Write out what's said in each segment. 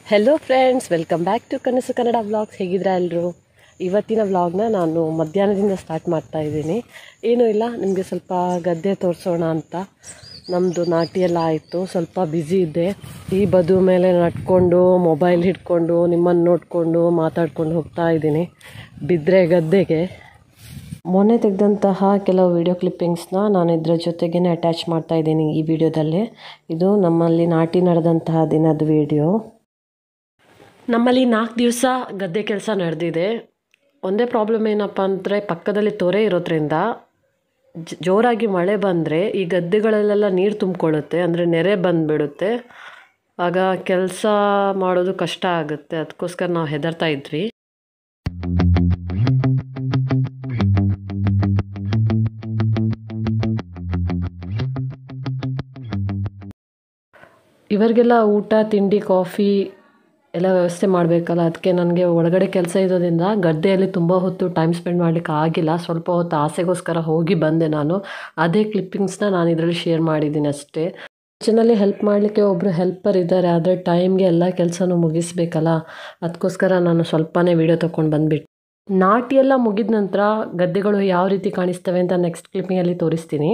hello friends welcome back to Kanasu Kannada vlogs ಹೇಗಿದ್ರೆ ಎಲ್ಲರೂ ಇವತ್ತಿನ ವ್ಲಾಗ್ನ ನಾನು ಮಧ್ಯಾಹ್ನದಿಂದ ಸ್ಟಾರ್ಟ್ ಮಾಡ್ತಾ ಇದ್ದೀನಿ ಏನೂ ಇಲ್ಲ ನಿಮಗೆ ಸ್ವಲ್ಪ ಗದ್ದೆ ತೋರಿಸೋಣ ಅಂತ ನಮ್ಮದು ನಾಟಿ ಎಲ್ಲ ಆಯಿತು ಸ್ವಲ್ಪ ಬ್ಯುಸಿ ಇದ್ದೆ ಈ ಬದು ಮೇಲೆ ನಡ್ಕೊಂಡು ಮೊಬೈಲ್ ಹಿಡ್ಕೊಂಡು ನಿಮ್ಮನ್ನು ನೋಡಿಕೊಂಡು ಮಾತಾಡ್ಕೊಂಡು ಹೋಗ್ತಾ ಇದ್ದೀನಿ ಬಿದ್ದರೆ ಗದ್ದೆಗೆ ಮೊನ್ನೆ ತೆಗೆದಂತಹ ಕೆಲವು ವಿಡಿಯೋ ಕ್ಲಿಪ್ಪಿಂಗ್ಸ್ನ ನಾನು ಇದರ ಜೊತೆಗೇ ಅಟ್ಯಾಚ್ ಮಾಡ್ತಾ ಇದ್ದೀನಿ ಈ ವಿಡಿಯೋದಲ್ಲಿ ಇದು ನಮ್ಮಲ್ಲಿ ನಾಟಿ ನಡೆದಂತಹ ದಿನದ ವಿಡಿಯೋ ನಮ್ಮಲ್ಲಿ ನಾಲ್ಕು ದಿವಸ ಗದ್ದೆ ಕೆಲಸ ನಡೆದಿದೆ ಒಂದೇ ಪ್ರಾಬ್ಲಮ್ ಏನಪ್ಪ ಅಂದರೆ ಪಕ್ಕದಲ್ಲಿ ತೊರೆ ಇರೋದ್ರಿಂದ ಜ- ಜೋರಾಗಿ ಮಳೆ ಬಂದರೆ ಈ ಗದ್ದೆಗಳಲ್ಲೆಲ್ಲ ನೀರು ತುಂಬಿಕೊಳ್ಳುತ್ತೆ ಅಂದರೆ ನೆರೆ ಬಂದುಬಿಡುತ್ತೆ ಆಗ ಕೆಲಸ ಮಾಡೋದು ಕಷ್ಟ ಆಗುತ್ತೆ ಅದಕ್ಕೋಸ್ಕರ ನಾವು ಹೆದರ್ತಾ ಇದ್ವಿ ಇವರಿಗೆಲ್ಲ ಊಟ ತಿಂಡಿ ಕಾಫಿ ಎಲ್ಲ ವ್ಯವಸ್ಥೆ ಮಾಡಬೇಕಲ್ಲ ಅದಕ್ಕೆ ನನಗೆ ಒಳಗಡೆ ಕೆಲಸ ಇರೋದ್ರಿಂದ ಗದ್ದೆಯಲ್ಲಿ ತುಂಬ ಹೊತ್ತು ಟೈಮ್ ಸ್ಪೆಂಡ್ ಮಾಡಲಿಕ್ಕೆ ಆಗಿಲ್ಲ ಸ್ವಲ್ಪ ಹೊತ್ತು ಆಸೆಗೋಸ್ಕರ ಹೋಗಿ ಬಂದೆ ನಾನು ಅದೇ ಕ್ಲಿಪ್ಪಿಂಗ್ಸ್ನ ನಾನು ಇದರಲ್ಲಿ ಶೇರ್ ಮಾಡಿದ್ದೀನಿ ಅಷ್ಟೇ ಕಿಚನಲ್ಲಿ ಹೆಲ್ಪ್ ಮಾಡಲಿಕ್ಕೆ ಒಬ್ಬರು ಹೆಲ್ಪರ್ ಇದ್ದಾರೆ ಆದರೆ ಟೈಮ್ಗೆ ಎಲ್ಲ ಕೆಲಸನೂ ಮುಗಿಸ್ಬೇಕಲ್ಲ ಅದಕ್ಕೋಸ್ಕರ ನಾನು ಸ್ವಲ್ಪನೇ ವಿಡಿಯೋ ತೊಗೊಂಡು ಬಂದುಬಿಟ್ಟು ನಾಟಿ ಎಲ್ಲ ಮುಗಿದ ನಂತರ ಗದ್ದೆಗಳು ಯಾವ ರೀತಿ ಕಾಣಿಸ್ತವೆ ಅಂತ ನೆಕ್ಸ್ಟ್ ಕ್ಲಿಪ್ಪಿಂಗಲ್ಲಿ ತೋರಿಸ್ತೀನಿ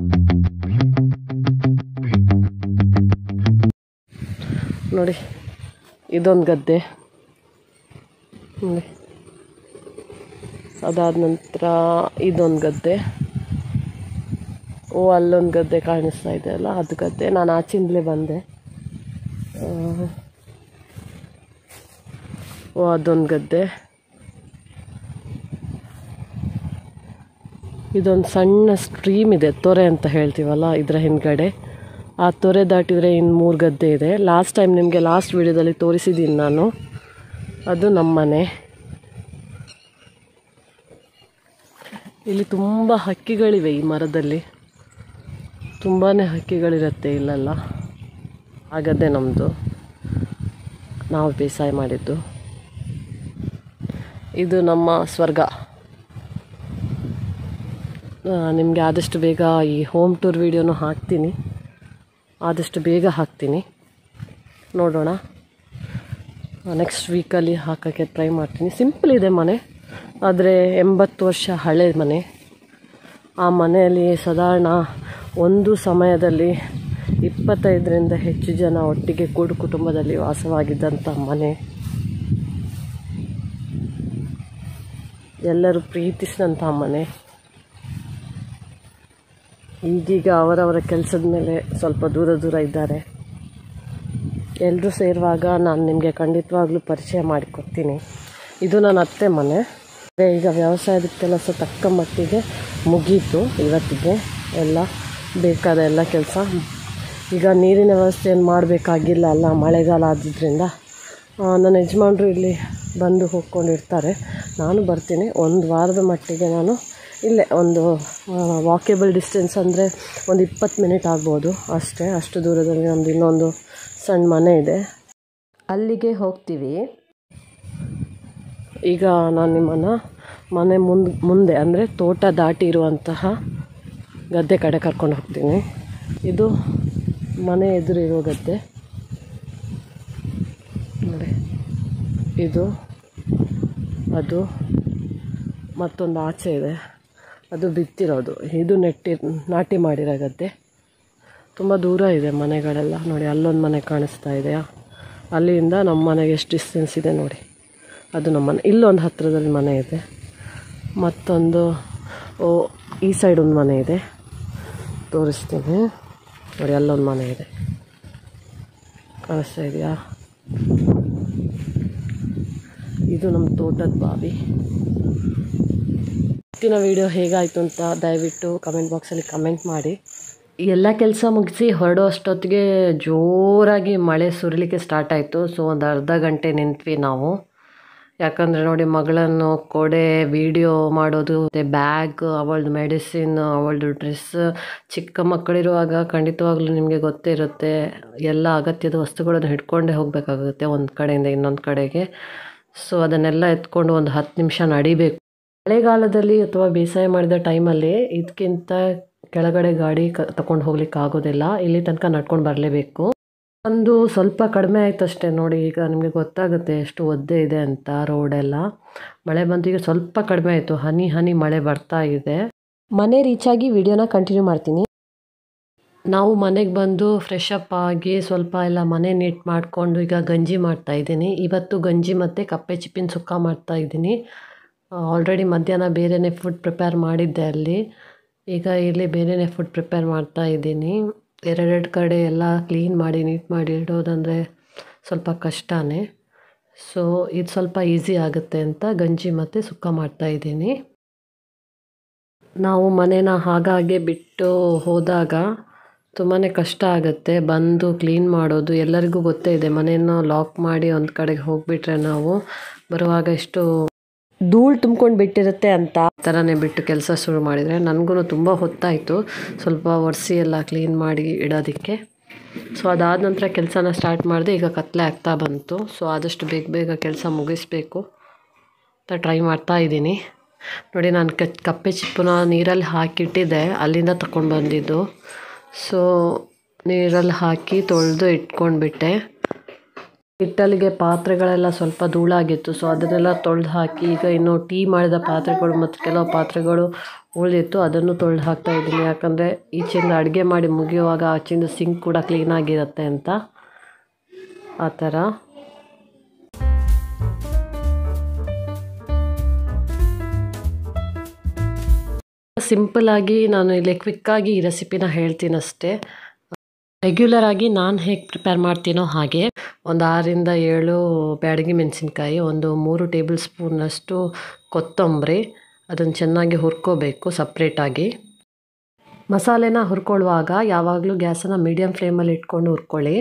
ನೋಡಿ ಇದೊಂದು ಗದ್ದೆ ನೋಡಿ ಅದಾದ ನಂತರ ಇದೊಂದು ಗದ್ದೆ ಓ ಅಲ್ಲೊಂದು ಗದ್ದೆ ಕಾಣಿಸ್ತಾ ಇದೆ ಅಲ್ಲ ಅದು ಗದ್ದೆ ನಾನು ಆಚಿಂದಲೇ ಬಂದೆ ಆ, ಓ ಅದೊಂದು ಗದ್ದೆ ಇದೊಂದು ಸಣ್ಣ ಸ್ಟ್ರೀಮ್ ಇದೆ ತೊರೆ ಅಂತ ಹೇಳ್ತೀವಲ್ಲ ಇದರ ಹಿಂದ್ಗಡೆ ಆ ತೊರೆ ದಾಟಿದರೆ ಇನ್ನು ಮೂರು ಗದ್ದೆ ಇದೆ ಲಾಸ್ಟ್ ಟೈಮ್ ನಿಮಗೆ ಲಾಸ್ಟ್ ವಿಡಿಯೋದಲ್ಲಿ ತೋರಿಸಿದ್ದೀನಿ ನಾನು ಅದು ನಮ್ಮನೆ ಇಲ್ಲಿ ತುಂಬ ಹಕ್ಕಿಗಳಿವೆ ಈ ಮರದಲ್ಲಿ ತುಂಬಾ ಹಕ್ಕಿಗಳಿರುತ್ತೆ ಇಲ್ಲೆಲ್ಲ ಆ ಗದ್ದೆ ನಮ್ಮದು ನಾವು ಬೇಸಾಯ ಮಾಡಿದ್ದು ಇದು ನಮ್ಮ ಸ್ವರ್ಗ ನಿಮಗೆ ಆದಷ್ಟು ಬೇಗ ಈ ಹೋಮ್ ಟೂರ್ ವಿಡಿಯೋನು ಹಾಕ್ತೀನಿ ಆದಷ್ಟು ಬೇಗ ಹಾಕ್ತೀನಿ ನೋಡೋಣ ನೆಕ್ಸ್ಟ್ ವೀಕಲ್ಲಿ ಹಾಕೋಕ್ಕೆ ಟ್ರೈ ಮಾಡ್ತೀನಿ ಸಿಂಪಲ್ ಇದೆ ಮನೆ ಆದರೆ ಎಂಬತ್ತು ವರ್ಷ ಹಳೆ ಮನೆ ಆ ಮನೆಯಲ್ಲಿ ಸಾಧಾರಣ ಒಂದು ಸಮಯದಲ್ಲಿ ಇಪ್ಪತ್ತೈದರಿಂದ ಹೆಚ್ಚು ಜನ ಒಟ್ಟಿಗೆ ಕೂಡು ಕುಟುಂಬದಲ್ಲಿ ವಾಸವಾಗಿದ್ದಂಥ ಮನೆ ಎಲ್ಲರೂ ಪ್ರೀತಿಸಿದಂಥ ಮನೆ ಈಗೀಗ ಅವರವರ ಕೆಲಸದ ಮೇಲೆ ಸ್ವಲ್ಪ ದೂರ ದೂರ ಇದ್ದಾರೆ ಎಲ್ಲರೂ ಸೇರುವಾಗ ನಾನು ನಿಮಗೆ ಖಂಡಿತವಾಗ್ಲೂ ಪರಿಚಯ ಮಾಡಿಕೊಡ್ತೀನಿ ಇದು ನನ್ನ ಅತ್ತೆ ಮನೆ ಅದೇ ಈಗ ವ್ಯವಸಾಯದ ಕೆಲಸ ತಕ್ಕ ಮಟ್ಟಿಗೆ ಮುಗೀತು ಇವತ್ತಿಗೆ ಎಲ್ಲ ಬೇಕಾದ ಎಲ್ಲ ಕೆಲಸ ಈಗ ನೀರಿನ ವ್ಯವಸ್ಥೆಯನ್ನು ಮಾಡಬೇಕಾಗಿಲ್ಲ ಅಲ್ಲ ಮಳೆಗಾಲ ಆದ್ರಿಂದ ಆ, ನನ್ನ ಯಜಮಾನ್ರು ಇಲ್ಲಿ ಬಂದು ಹೋಗ್ಕೊಂಡಿರ್ತಾರೆ ನಾನು ಬರ್ತೀನಿ ಒಂದು ವಾರದ ಮಟ್ಟಿಗೆ ನಾನು ಇಲ್ಲೇ ಒಂದು ವಾಕೇಬಲ್ ಡಿಸ್ಟೆನ್ಸ್ ಅಂದರೆ ಒಂದು ಇಪ್ಪತ್ತು ಮಿನಿಟ್ ಆಗ್ಬೋದು ಅಷ್ಟೇ ಅಷ್ಟು ದೂರದಲ್ಲಿ ನಮ್ಮದು ಇನ್ನೊಂದು ಸಣ್ಣ ಮನೆ ಇದೆ ಅಲ್ಲಿಗೆ ಹೋಗ್ತೀವಿ ಈಗ ನಾನು ನಿಮ್ಮನ್ನು ಮನೆ ಮುಂದೆ ಮುಂದೆ ಅಂದರೆ ತೋಟ ದಾಟಿ ಇರುವಂತಹ ಗದ್ದೆ ಕಡೆ ಕರ್ಕೊಂಡು ಹೋಗ್ತೀನಿ ಇದು ಮನೆ ಎದುರು ಇರೋ ಗದ್ದೆ ನೋಡಿ ಇದು ಅದು ಮತ್ತೊಂದು ಆಚೆ ಇದೆ ಅದು ಬಿತ್ತಿರೋದು ಇದು ನೆಟ್ಟಿ ನಾಟಿ ಮಾಡಿರೋ ಗದ್ದೆ ತುಂಬ ದೂರ ಇದೆ ಮನೆಗಳೆಲ್ಲ ನೋಡಿ ಅಲ್ಲೊಂದು ಮನೆ ಕಾಣಿಸ್ತಾ ಇದೆಯಾ ಅಲ್ಲಿಂದ ನಮ್ಮ ಮನೆಗೆ ಎಷ್ಟು ಡಿಸ್ಟೆನ್ಸ್ ಇದೆ ನೋಡಿ ಅದು ನಮ್ಮ ಮನೆ ಇಲ್ಲೊಂದು ಹತ್ತಿರದಲ್ಲಿ ಮನೆ ಇದೆ ಮತ್ತೊಂದು ಓ ಈ ಸೈಡ್ ಒಂದು ಮನೆ ಇದೆ ತೋರಿಸ್ತೀನಿ ನೋಡಿ ಅಲ್ಲೊಂದು ಮನೆ ಇದೆ ಕಾಣಿಸ್ತಾ ಇದೆಯಾ ಇದು ನಮ್ಮ ತೋಟದ ಬಾವಿ ಇವತ್ತಿನ ವಿಡಿಯೋ ಹೇಗಾಯಿತು ಅಂತ ದಯವಿಟ್ಟು ಕಮೆಂಟ್ ಬಾಕ್ಸಲ್ಲಿ ಕಮೆಂಟ್ ಮಾಡಿ ಎಲ್ಲ ಕೆಲಸ ಮುಗಿಸಿ ಹೊರಡೋ ಅಷ್ಟೊತ್ತಿಗೆ ಜೋರಾಗಿ ಮಳೆ ಸುರಿಲಿಕ್ಕೆ ಸ್ಟಾರ್ಟ್ ಆಯಿತು ಸೊ ಒಂದು ಅರ್ಧ ಗಂಟೆ ನಿಂತ್ವಿ ನಾವು ಯಾಕಂದರೆ ನೋಡಿ ಮಗಳನ್ನು ಕೊಡೆ ವಿಡಿಯೋ ಮಾಡೋದು ಮತ್ತು ಬ್ಯಾಗ್ ಅವಳದು ಮೆಡಿಸಿನ್ ಅವಳದು ಡ್ರೆಸ್ ಚಿಕ್ಕ ಮಕ್ಕಳಿರುವಾಗ ಖಂಡಿತವಾಗ್ಲೂ ನಿಮಗೆ ಗೊತ್ತೇ ಇರುತ್ತೆ ಎಲ್ಲ ಅಗತ್ಯದ ವಸ್ತುಗಳನ್ನು ಹಿಡ್ಕೊಂಡೇ ಹೋಗಬೇಕಾಗುತ್ತೆ ಒಂದು ಕಡೆಯಿಂದ ಇನ್ನೊಂದು ಕಡೆಗೆ ಸೊ ಅದನ್ನೆಲ್ಲ ಎತ್ಕೊಂಡು ಒಂದು ಹತ್ತು ನಿಮಿಷ ನಡಿಬೇಕು ಮಳೆಗಾಲದಲ್ಲಿ ಅಥವಾ ಬೇಸಾಯ ಮಾಡಿದ ಟೈಮಲ್ಲಿ ಇದಕ್ಕಿಂತ ಕೆಳಗಡೆ ಗಾಡಿ ಕ ತಗೊಂಡು ಹೋಗ್ಲಿಕ್ಕೆ ಆಗೋದಿಲ್ಲ ಇಲ್ಲಿ ತನಕ ನಡ್ಕೊಂಡು ಬರಲೇಬೇಕು ಒಂದು ಸ್ವಲ್ಪ ಕಡಿಮೆ ಆಯ್ತು ಅಷ್ಟೇ ನೋಡಿ ಈಗ ನಿಮಗೆ ಗೊತ್ತಾಗುತ್ತೆ ಎಷ್ಟು ಒದ್ದೆ ಇದೆ ಅಂತ ರೋಡೆಲ್ಲ ಮಳೆ ಬಂತು ಈಗ ಸ್ವಲ್ಪ ಕಡಿಮೆ ಆಯಿತು ಹನಿ ಹನಿ ಮಳೆ ಬರ್ತಾ ಇದೆ ಮನೆ ರೀಚ್ ಆಗಿ ವಿಡಿಯೋನ ಕಂಟಿನ್ಯೂ ಮಾಡ್ತೀನಿ ನಾವು ಮನೆಗೆ ಬಂದು ಫ್ರೆಶ್ ಅಪ್ ಆಗಿ ಸ್ವಲ್ಪ ಎಲ್ಲ ಮನೆ ನೀಟ್ ಮಾಡಿಕೊಂಡು ಈಗ ಗಂಜಿ ಮಾಡ್ತಾ ಇದ್ದೀನಿ ಇವತ್ತು ಗಂಜಿ ಮತ್ತು ಕಪ್ಪೆ ಚಿಪ್ಪಿನ ಸುಕ್ಕ ಮಾಡ್ತಾ ಇದ್ದೀನಿ ಆಲ್ರೆಡಿ ಮಧ್ಯಾಹ್ನ ಬೇರೆಯೇ ಫುಡ್ ಪ್ರಿಪೇರ್ ಮಾಡಿದ್ದೆ ಅಲ್ಲಿ ಈಗ ಇಲ್ಲಿ ಬೇರೆಯೇ ಫುಡ್ ಪ್ರಿಪೇರ್ ಮಾಡ್ತಾ ಇದ್ದೀನಿ ಎರಡೆರಡು ಕಡೆ ಎಲ್ಲ ಕ್ಲೀನ್ ಮಾಡಿ ನೀಟ್ ಮಾಡಿ ಇಡೋದಂದರೆ ಸ್ವಲ್ಪ ಕಷ್ಟನೇ ಸೊ ಇದು ಸ್ವಲ್ಪ ಈಸಿ ಆಗುತ್ತೆ ಅಂತ ಗಂಜಿ ಮತ್ತು ಸುಕ್ಕ ಮಾಡ್ತಾ ಇದ್ದೀನಿ ನಾವು ಮನೇನ ಹಾಗಾಗೆ ಬಿಟ್ಟು ಹೋದಾಗ ತುಂಬಾ ಕಷ್ಟ ಆಗುತ್ತೆ ಬಂದು ಕ್ಲೀನ್ ಮಾಡೋದು ಎಲ್ಲರಿಗೂ ಗೊತ್ತೇ ಇದೆ ಮನೆಯನ್ನು ಲಾಕ್ ಮಾಡಿ ಒಂದು ಕಡೆಗೆ ಹೋಗಿಬಿಟ್ರೆ ನಾವು ಬರುವಾಗ ಎಷ್ಟು ಧೂಳು ತುಂಬ್ಕೊಂಡು ಬಿಟ್ಟಿರುತ್ತೆ ಅಂತ ಥರನೇ ಬಿಟ್ಟು ಕೆಲಸ ಶುರು ಮಾಡಿದರೆ ನನಗೂ ತುಂಬ ಹೊತ್ತಾಯಿತು ಸ್ವಲ್ಪ ಒರೆಸಿ ಎಲ್ಲ ಕ್ಲೀನ್ ಮಾಡಿ ಇಡೋದಕ್ಕೆ ಸೊ ಅದಾದ ನಂತರ ಕೆಲಸನ ಸ್ಟಾರ್ಟ್ ಮಾಡಿದೆ ಈಗ ಕತ್ಲೆ ಆಗ್ತಾ ಬಂತು ಸೊ ಆದಷ್ಟು ಬೇಗ ಬೇಗ ಕೆಲಸ ಮುಗಿಸ್ಬೇಕು ಅಂತ ಟ್ರೈ ಮಾಡ್ತಾ ಇದ್ದೀನಿ ನೋಡಿ ನಾನು ಕ ಕಪ್ಪೆ ಚಿಪ್ಪನ್ನ ನೀರಲ್ಲಿ ಹಾಕಿಟ್ಟಿದ್ದೆ ಅಲ್ಲಿಂದ ತಗೊಂಡು ಬಂದಿದ್ದು ಸೊ ನೀರಲ್ಲಿ ಹಾಕಿ ತೊಳೆದು ಇಟ್ಕೊಂಡ್ಬಿಟ್ಟೆ ಹಿಟ್ಟಲಿಗೆ ಪಾತ್ರೆಗಳೆಲ್ಲ ಸ್ವಲ್ಪ ಧೂಳಾಗಿತ್ತು ಸೊ ಅದನ್ನೆಲ್ಲ ತೊಳೆದು ಹಾಕಿ ಈಗ ಇನ್ನು ಟೀ ಮಾಡಿದ ಪಾತ್ರೆಗಳು ಮತ್ತು ಕೆಲವು ಪಾತ್ರೆಗಳು ಉಳಿದಿತ್ತು ಅದನ್ನು ತೊಳೆದು ಹಾಕ್ತಾ ಇದ್ದೀನಿ ಯಾಕಂದರೆ ಈಚೆಯಿಂದ ಅಡುಗೆ ಮಾಡಿ ಮುಗಿಯುವಾಗ ಆಚೆಯಿಂದ ಸಿಂಕ್ ಕೂಡ ಕ್ಲೀನಾಗಿರುತ್ತೆ ಅಂತ ಆ ಥರ ಸಿಂಪಲ್ಲಾಗಿ ನಾನು ಇಲ್ಲಿ ಕ್ವಿಕ್ಕಾಗಿ ಈ ರೆಸಿಪಿನ ಹೇಳ್ತೀನಿ ಅಷ್ಟೇ ರೆಗ್ಯುಲರ್ ಆಗಿ ನಾನು ಹೇಗೆ ಪ್ರಿಪೇರ್ ಮಾಡ್ತೀನೋ ಹಾಗೆ ಒಂದು ಆರರಿಂದ ಏಳು ಬ್ಯಾಡಗಿ ಮೆಣಸಿನ್ಕಾಯಿ ಒಂದು ಮೂರು ಟೇಬಲ್ ಸ್ಪೂನಷ್ಟು ಕೊತ್ತಂಬರಿ ಅದನ್ನು ಚೆನ್ನಾಗಿ ಹುರ್ಕೋಬೇಕು ಸಪ್ರೇಟಾಗಿ ಮಸಾಲೆನ ಹುರ್ಕೊಳ್ಳುವಾಗ ಯಾವಾಗಲೂ ಗ್ಯಾಸನ್ನು ಮೀಡಿಯಮ್ ಫ್ಲೇಮಲ್ಲಿ ಇಟ್ಕೊಂಡು ಹುರ್ಕೊಳ್ಳಿ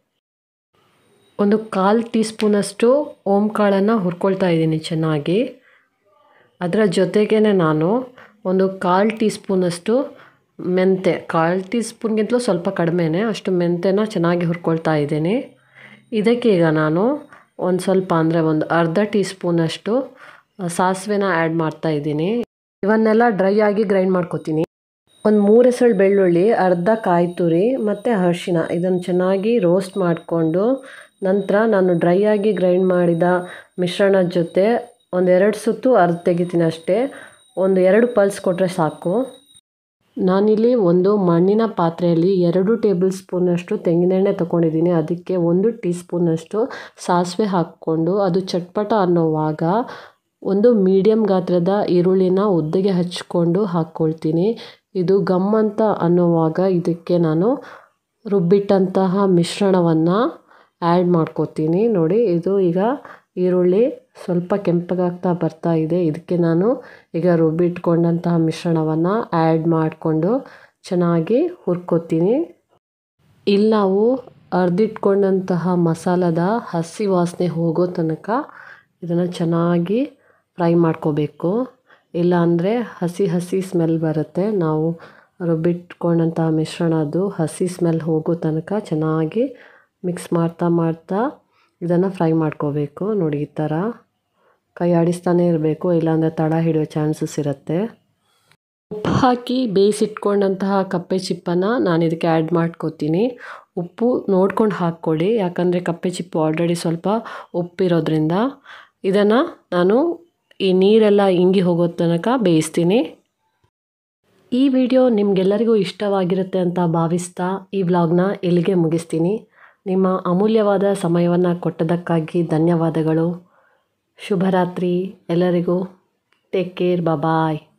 ಒಂದು ಕಾಲು ಟೀ ಸ್ಪೂನಷ್ಟು ಓಮ್ ಕಾಳನ್ನು ಹುರ್ಕೊಳ್ತಾ ಇದ್ದೀನಿ ಚೆನ್ನಾಗಿ ಅದರ ಜೊತೆಗೇ ನಾನು ಒಂದು ಕಾಲು ಟೀ ಸ್ಪೂನಷ್ಟು ಮೆಂತೆ ಕಾಲು ಟೀ ಸ್ಪೂನ್ಗಿಂತಲೂ ಸ್ವಲ್ಪ ಕಡಿಮೆನೇ ಅಷ್ಟು ಮೆಂತೆನ ಚೆನ್ನಾಗಿ ಹುರ್ಕೊಳ್ತಾ ಇದ್ದೀನಿ ಇದಕ್ಕೆ ಈಗ ನಾನು ಒಂದು ಸ್ವಲ್ಪ ಅಂದರೆ ಒಂದು ಅರ್ಧ ಟೀ ಸ್ಪೂನಷ್ಟು ಸಾಸಿವೆನ ಆ್ಯಡ್ ಮಾಡ್ತಾ ಇದ್ದೀನಿ ಇವನ್ನೆಲ್ಲ ಡ್ರೈ ಆಗಿ ಗ್ರೈಂಡ್ ಮಾಡ್ಕೊತೀನಿ ಒಂದು ಮೂರು ಹೆಸಳು ಬೆಳ್ಳುಳ್ಳಿ ಅರ್ಧ ಕಾಯಿ ತುರಿ ಮತ್ತು ಅರಿಶಿನ ಇದನ್ನು ಚೆನ್ನಾಗಿ ರೋಸ್ಟ್ ಮಾಡಿಕೊಂಡು ನಂತರ ನಾನು ಡ್ರೈ ಆಗಿ ಗ್ರೈಂಡ್ ಮಾಡಿದ ಮಿಶ್ರಣದ ಜೊತೆ ಒಂದೆರಡು ಸುತ್ತು ಅರ್ಧ ತೆಗಿತೀನಿ ಅಷ್ಟೇ ಒಂದು ಎರಡು ಪಲ್ಸ್ ಕೊಟ್ಟರೆ ಸಾಕು ನಾನಿಲ್ಲಿ ಒಂದು ಮಣ್ಣಿನ ಪಾತ್ರೆಯಲ್ಲಿ ಎರಡು ಟೇಬಲ್ ಸ್ಪೂನಷ್ಟು ತೆಂಗಿನೆಣ್ಣೆ ತೊಗೊಂಡಿದ್ದೀನಿ ಅದಕ್ಕೆ ಒಂದು ಟೀ ಸ್ಪೂನಷ್ಟು ಸಾಸಿವೆ ಹಾಕ್ಕೊಂಡು ಅದು ಚಟ್ಪಟ ಅನ್ನೋವಾಗ ಒಂದು ಮೀಡಿಯಮ್ ಗಾತ್ರದ ಈರುಳ್ಳಿನ ಉದ್ದಗೆ ಹಚ್ಕೊಂಡು ಹಾಕ್ಕೊಳ್ತೀನಿ ಇದು ಗಮ್ ಅಂತ ಅನ್ನೋವಾಗ ಇದಕ್ಕೆ ನಾನು ರುಬ್ಬಿಟ್ಟಂತಹ ಮಿಶ್ರಣವನ್ನು ಆ್ಯಡ್ ಮಾಡ್ಕೋತೀನಿ ನೋಡಿ ಇದು ಈಗ ಈರುಳ್ಳಿ ಸ್ವಲ್ಪ ಕೆಂಪಗಾಗ್ತಾ ಬರ್ತಾ ಇದೆ ಇದಕ್ಕೆ ನಾನು ಈಗ ರುಬ್ಬಿಟ್ಕೊಂಡಂತಹ ಮಿಶ್ರಣವನ್ನು ಆ್ಯಡ್ ಮಾಡಿಕೊಂಡು ಚೆನ್ನಾಗಿ ಹುರ್ಕೋತೀನಿ ಇಲ್ಲಿ ನಾವು ಅರ್ದಿಟ್ಕೊಂಡಂತಹ ಮಸಾಲದ ಹಸಿ ವಾಸನೆ ಹೋಗೋ ತನಕ ಇದನ್ನು ಚೆನ್ನಾಗಿ ಫ್ರೈ ಮಾಡ್ಕೋಬೇಕು ಇಲ್ಲಾಂದರೆ ಹಸಿ ಹಸಿ ಸ್ಮೆಲ್ ಬರುತ್ತೆ ನಾವು ರುಬ್ಬಿಟ್ಕೊಂಡಂತಹ ಮಿಶ್ರಣದ್ದು ಹಸಿ ಸ್ಮೆಲ್ ಹೋಗೋ ತನಕ ಚೆನ್ನಾಗಿ ಮಿಕ್ಸ್ ಮಾಡ್ತಾ ಮಾಡ್ತಾ ಇದನ್ನು ಫ್ರೈ ಮಾಡ್ಕೋಬೇಕು ನೋಡಿ ಈ ಥರ ಕೈ ಆಡಿಸ್ತಾನೆ ಇರಬೇಕು ಇಲ್ಲಾಂದರೆ ತಳ ಹಿಡಿಯೋ ಚಾನ್ಸಸ್ ಇರುತ್ತೆ ಉಪ್ಪು ಹಾಕಿ ಬೇಯಿಸಿಟ್ಕೊಂಡಂತಹ ಕಪ್ಪೆ ಚಿಪ್ಪನ್ನು ನಾನು ಇದಕ್ಕೆ ಆ್ಯಡ್ ಮಾಡ್ಕೋತೀನಿ ಉಪ್ಪು ನೋಡ್ಕೊಂಡು ಹಾಕ್ಕೊಳ್ಳಿ ಯಾಕಂದರೆ ಕಪ್ಪೆ ಚಿಪ್ಪು ಆಲ್ರೆಡಿ ಸ್ವಲ್ಪ ಉಪ್ಪಿರೋದ್ರಿಂದ ಇದನ್ನು ನಾನು ಈ ನೀರೆಲ್ಲ ಇಂಗಿ ಹೋಗೋ ತನಕ ಬೇಯಿಸ್ತೀನಿ ಈ ವಿಡಿಯೋ ನಿಮಗೆಲ್ಲರಿಗೂ ಇಷ್ಟವಾಗಿರುತ್ತೆ ಅಂತ ಭಾವಿಸ್ತಾ ಈ ವ್ಲಾಗ್ನ ಇಲ್ಲಿಗೆ ಮುಗಿಸ್ತೀನಿ ನಿಮ್ಮ ಅಮೂಲ್ಯವಾದ ಸಮಯವನ್ನು ಕೊಟ್ಟದಕ್ಕಾಗಿ ಧನ್ಯವಾದಗಳು ಶುಭರಾತ್ರಿ ಎಲ್ಲರಿಗೂ ಟೇಕ್ ಕೇರ್ ಬಾಯ್